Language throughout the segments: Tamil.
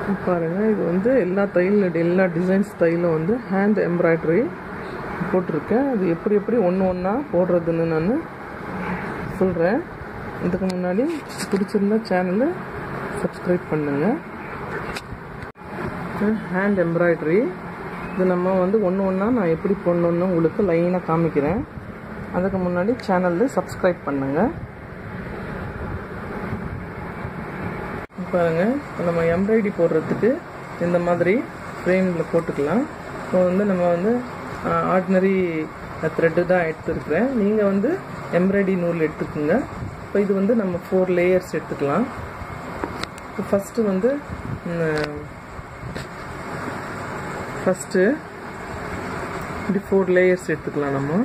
பாருங்க இது வந்து எல்லா தையல் எல்லா டிசைன்ஸ் தையலும் வந்து ஹேண்ட் எம்ப்ராய்டரி போட்டிருக்கேன் அது எப்படி எப்படி ஒன்று ஒன்றா போடுறதுன்னு நான் சொல்கிறேன் இதுக்கு முன்னாடி பிடிச்சிருந்தா சேனலை சப்ஸ்கிரைப் பண்ணுங்கள் ஹேண்ட் எம்ப்ராய்டரி இது நம்ம வந்து ஒன்று ஒன்றா நான் எப்படி போடணுன்னு உங்களுக்கு லைனாக காமிக்கிறேன் அதுக்கு முன்னாடி சேனலில் சப்ஸ்கிரைப் பண்ணுங்கள் பாருங்கள் இப்போ நம்ம எம்ப்ராய்டரி போடுறதுக்கு இந்த மாதிரி ஃப்ரேமில் போட்டுக்கலாம் இப்போ வந்து நம்ம வந்து ஆர்டினரி த்ரெட்டு தான் எடுத்துருக்குறேன் நீங்கள் வந்து எம்ப்ராய்டரி நூல் எடுத்துக்கோங்க இப்போ இது வந்து நம்ம ஃபோர் லேயர்ஸ் எடுத்துக்கலாம் இப்போ ஃபஸ்ட்டு வந்து ஃபஸ்ட்டு இப்படி ஃபோர் லேயர்ஸ் எடுத்துக்கலாம் நம்ம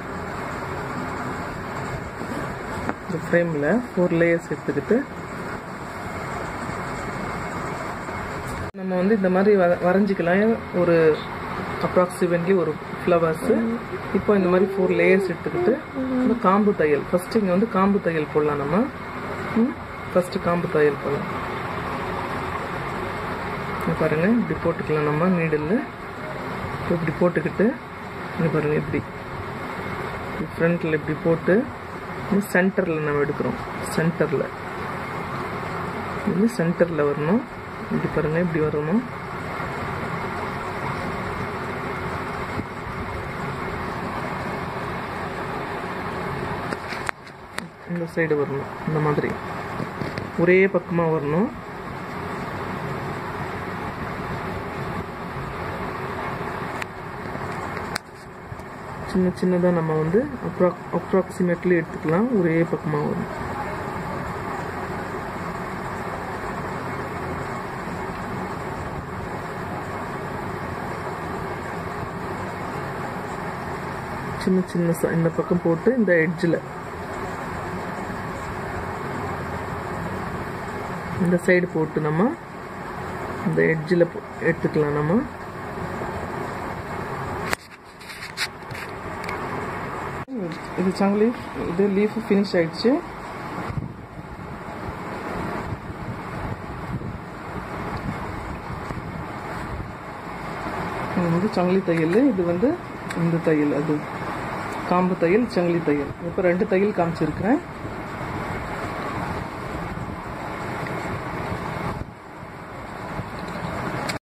இந்த ஃப்ரேமில் ஃபோர் லேயர்ஸ் எடுத்துக்கிட்டு நம்ம வந்து இந்த மாதிரி வர வரைஞ்சிக்கலாம் ஒரு அப்ராக்சிமேட்லி ஒரு ஃப்ளவர்ஸு இப்போ இந்த மாதிரி ஃபோர் லேயர்ஸ் எடுத்துக்கிட்டு இந்த காம்பு தையல் ஃபஸ்ட்டு இங்கே வந்து காம்பு தையல் போடலாம் நம்ம ஃபஸ்ட்டு காம்பு தையல் போடலாம் பாருங்கள் இப்படி போட்டுக்கலாம் நம்ம நீடில் இப்படி போட்டுக்கிட்டு இங்கே பாருங்கள் இப்படி ஃப்ரண்ட்டில் இப்படி போட்டு சென்டரில் நம்ம எடுக்கிறோம் சென்டரில் இது சென்டரில் வரணும் இப்படி பாருங்க இப்படி வரணும் இந்த சைடு வரணும் இந்த மாதிரி ஒரே பக்கமாக வரணும் சின்ன சின்னதாக நம்ம வந்து அப்ராக் அப்ராக்சிமேட்லி எடுத்துக்கலாம் ஒரே பக்கமாக வரும் சின்ன சின்ன இந்த பக்கம் போட்டு இந்த எட்ஜில் இந்த சைடு போட்டு நம்ம இந்த எட்ஜில் எடுத்துக்கலாம் நம்ம இது சங்கிலி இது லீஃப் ஃபினிஷ் ஆயிடுச்சு இது வந்து சங்கிலி தையல் இது வந்து இந்த தையல் அது காம்பு தையல் சங்கிலி தையல் இப்போ ரெண்டு தையல் காமிச்சிருக்கிறேன்